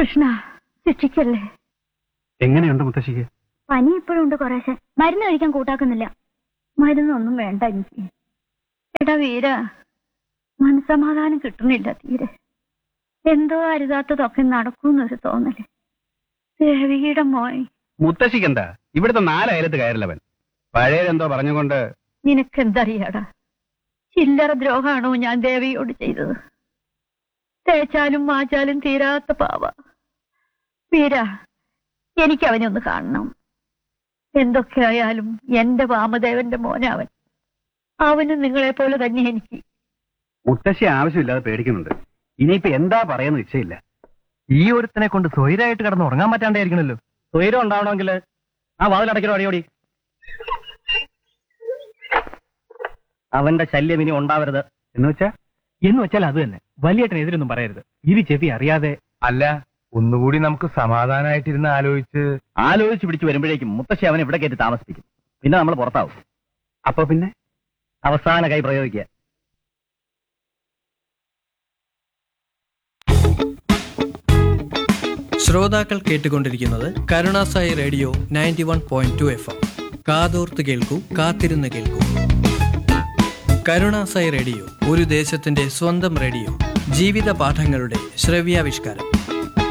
കൃഷ്ണ ശിക്ഷിക്കല്ലേ എങ്ങനെയുണ്ട് മുത്തശ്ശിക്ക് പനി ഇപ്പോഴും ഉണ്ട് കുറേശ്ശെ മരുന്ന് കഴിക്കാൻ കൂട്ടാക്കുന്നില്ല മരുന്നൊന്നും വേണ്ട എനിക്ക് എടാ വീര മനസമാധാനം കിട്ടുന്നില്ല തീരെ എന്തോ അരുതാത്തതൊക്കെ നടക്കൂന്നൊരു തോന്നല് ദേവിയുടെ മോയ് മുത്തശ്ശിക്ക് എന്താ ഇവിടുത്തെ നാലയലത്ത് കയറില്ലവൻ പഴയതെന്തോ പറഞ്ഞുകൊണ്ട് നിനക്കെന്തറിയാടാ ചില്ലറ ദ്രോഹമാണോ ഞാൻ ദേവിയോട് ചെയ്തത് തേച്ചാലും മാച്ചാലും തീരാത്ത പാവ വീര എനിക്ക് അവനെ ഒന്ന് കാണണം എന്തൊക്കെയായാലും എന്റെ വാമദേവന്റെ മോനവൻ അവന് നിങ്ങളെ പോലെ തന്നെ എനിക്ക് മുത്തശ്ശി ആവശ്യമില്ലാതെ പേടിക്കുന്നുണ്ട് ഇനിയിപ്പോ എന്താ പറയാന്ന് നിശ്ചയില്ല ഈ ഒരുത്തനെ കൊണ്ട് സ്വൈരായിട്ട് കിടന്ന് ഉറങ്ങാൻ പറ്റാണ്ടായിരിക്കണല്ലോ സ്വൈരം ഉണ്ടാവണമെങ്കിൽ ആ വാതിലടയ്ക്കണോ അടിയോടി അവന്റെ ശല്യം ഇനി ഉണ്ടാവരുത് എന്ന് വെച്ചാ എന്ന് വെച്ചാൽ അത് തന്നെ വലിയേട്ടനെതിരൊന്നും പറയരുത് ഇരു ചെവി അറിയാതെ അല്ല ഒന്നുകൂടി നമുക്ക് സമാധാനമായിട്ടിരുന്ന് ആലോചിച്ച് ആലോചിച്ച് പിടിച്ചു വരുമ്പോഴേക്കും മുത്തശ്ശി അവനെ ഇവിടെ കയറ്റി താമസിപ്പിക്കും പിന്നെ നമ്മൾ പുറത്താവും അപ്പൊ പിന്നെ അവസാന കൈ പ്രയോഗിക്കുക ശ്രോതാക്കൾ കേട്ടുകൊണ്ടിരിക്കുന്നത് Karunasai radio ninety one point two F M കാതോർത്ത് കേൾക്കൂ കാത്തിരുന്ന് കേൾക്കൂ കരുണാസായി റേഡിയോ ഒരു ദേശത്തിന്റെ സ്വന്തം റേഡിയോ ജീവിത പാഠങ്ങളുടെ ശ്രവ്യാവിഷ്കാരം